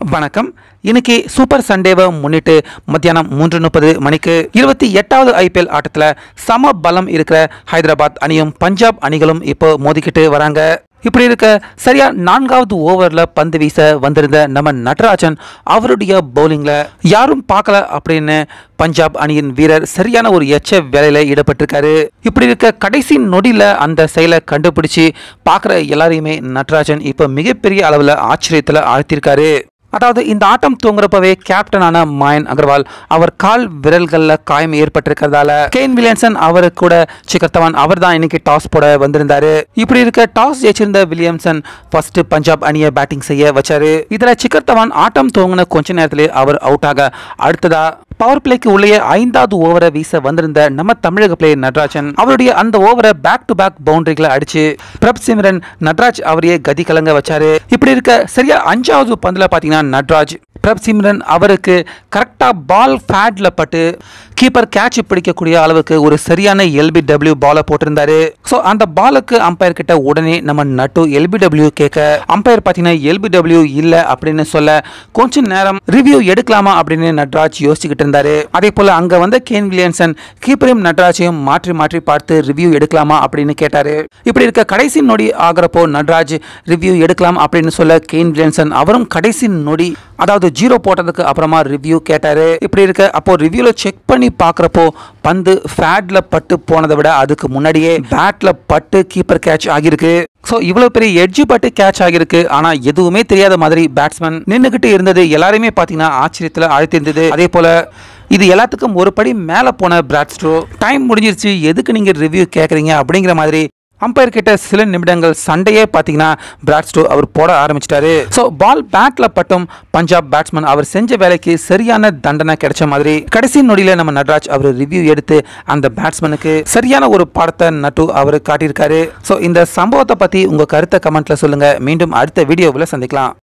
வணக்கம் இன்னைக்கு சூப்பர் சண்டேவை முன்னிட்டு மத்தியானம் மூன்று முப்பது மணிக்கு இருபத்தி எட்டாவது ஐபிஎல் ஆட்டத்தில் சம பலம் இருக்கிற ஹைதராபாத் அணியும் பஞ்சாப் அணிகளும் இப்போ மோதிக்கிட்டு வராங்க இப்படி இருக்க சரியா நான்காவது ஓவர்ல பந்து வீச வந்திருந்த நம்ம நடராஜன் அவருடைய பவுலிங்ல யாரும் பார்க்கல அப்படின்னு பஞ்சாப் அணியின் வீரர் சரியான ஒரு எச்ச வேலையில ஈடுபட்டிருக்காரு இப்படி இருக்க கடைசி நொடியில அந்த செயலை கண்டுபிடிச்சு பார்க்குற எல்லாரையுமே நடராஜன் இப்போ மிகப்பெரிய அளவில் ஆச்சரியத்தில் ஆழ்த்தியிருக்காரு அதாவது இந்த ஆட்டம் தூங்குறப்பவே கேப்டனான மாயன் அகர்வால் அவர் கால் விரல்கள்ல காயம் ஏற்பட்டிருக்கிறதால கேன் வில்லியம்சன் அவரு கூட சிக்கர் தவான் அவர் தான் இன்னைக்கு டாஸ் போட வந்திருந்தாரு இப்படி இருக்க டாஸ் ஜெயிச்சிருந்த வில்லியம்சன் ஃபர்ஸ்ட் பஞ்சாப் அணியை பேட்டிங் செய்ய வச்சாரு இதுல சிக்கர் தவான் ஆட்டம் தூங்கின கொஞ்ச நேரத்திலே அவர் அவுட் ஆக அடுத்ததா பவர் பிளேக்கு உள்ளே ஐந்தாவது ஓவரை வீச வந்திருந்த நம்ம தமிழக பிளேயர் நடராஜன் அவருடைய அந்த ஓவரை பேக் டு பேக் பவுண்டரிகளை அடிச்சு பிரப் சிம்ரன் நட்ராஜ் அவரையே கதி கலங்க வச்சாரு இப்படி இருக்க சரியா அஞ்சாவது பந்துல பாத்தீங்கன்னா நட்ராஜ் பிரப் சிம்ரன் அவருக்கு கரெக்டா பால் ஃபேட்ல பட்டு கீப்பர் கேட்ச் பிடிக்கக்கூடிய அளவுக்கு ஒரு சரியான எல்பிடபிள்யூ பாலை போட்டிருந்தாரு ஸோ அந்த பாலுக்கு அம்பையர் கிட்ட உடனே நம்ம நட்டு எல்பிடபிள்யூ கேட்க அம்பையர் பார்த்தீங்கன்னா எல்பிடபிள்யூ இல்லை அப்படின்னு சொல்ல கொஞ்ச நேரம் ரிவ்யூ எடுக்கலாமா அப்படின்னு நட்ராஜ் யோசிச்சுக்கிட்டு இருந்தாரு அதே போல அங்க வந்த கேன் வில்லியன்சன் கீப்பரையும் நட்ராஜையும் மாற்றி மாற்றி பார்த்து ரிவ்யூ எடுக்கலாமா அப்படின்னு கேட்டாரு இப்படி இருக்க கடைசி நொடி ஆகிறப்போ நட்ராஜ் ரிவ்யூ எடுக்கலாம் அப்படின்னு சொல்ல கேன் வில்லியன்சன் அவரும் கடைசி நொடி அதாவது ஜீரோ போட்டதுக்கு அப்புறமா ரிவ்யூ கேட்டாரு இப்படி இருக்க அப்போ ரிவ்யூல செக் பண்ணி பார்க்குறப்போ பந்து ஃபேட்ல பட்டு போனதை விட அதுக்கு முன்னாடியே பேட்ல பட்டு கீப்பர் கேட்ச் ஆகியிருக்கு ஸோ இவ்வளோ பெரிய எட்ஜு பட்டு கேட்ச் ஆகியிருக்கு ஆனால் எதுவுமே தெரியாத மாதிரி பேட்ஸ்மேன் நின்றுக்கிட்டு இருந்தது எல்லாருமே பார்த்தீங்கன்னா ஆச்சரியத்தில் ஆழ்த்திருந்தது அதே போல இது எல்லாத்துக்கும் ஒரு படி மேலே போன பிராட்ஸ்ட்ரோ டைம் முடிஞ்சிருச்சு எதுக்கு நீங்கள் ரிவ்யூ கேட்குறீங்க அப்படிங்கிற மாதிரி அம்பையர் கிட்ட சில நிமிடங்கள் சண்டையே பார்த்தீங்கன்னா பிராட்ஸ்டோ அவர் போட ஆரம்பிச்சிட்டாரு ஸோ பால் பேட்ல பட்டும் பஞ்சாப் பேட்ஸ்மேன் அவர் செஞ்ச வேலைக்கு சரியான தண்டனை கிடைச்ச மாதிரி கடைசி நொடியில நம்ம நட்ராஜ் அவர் ரிவ்யூ எடுத்து அந்த பேட்ஸ்மேனுக்கு சரியான ஒரு பாடத்தை நட்டு அவர் காட்டியிருக்காரு ஸோ இந்த சம்பவத்தை பத்தி உங்க கருத்தை கமெண்ட்ல சொல்லுங்க மீண்டும் அடுத்த வீடியோவில் சந்திக்கலாம்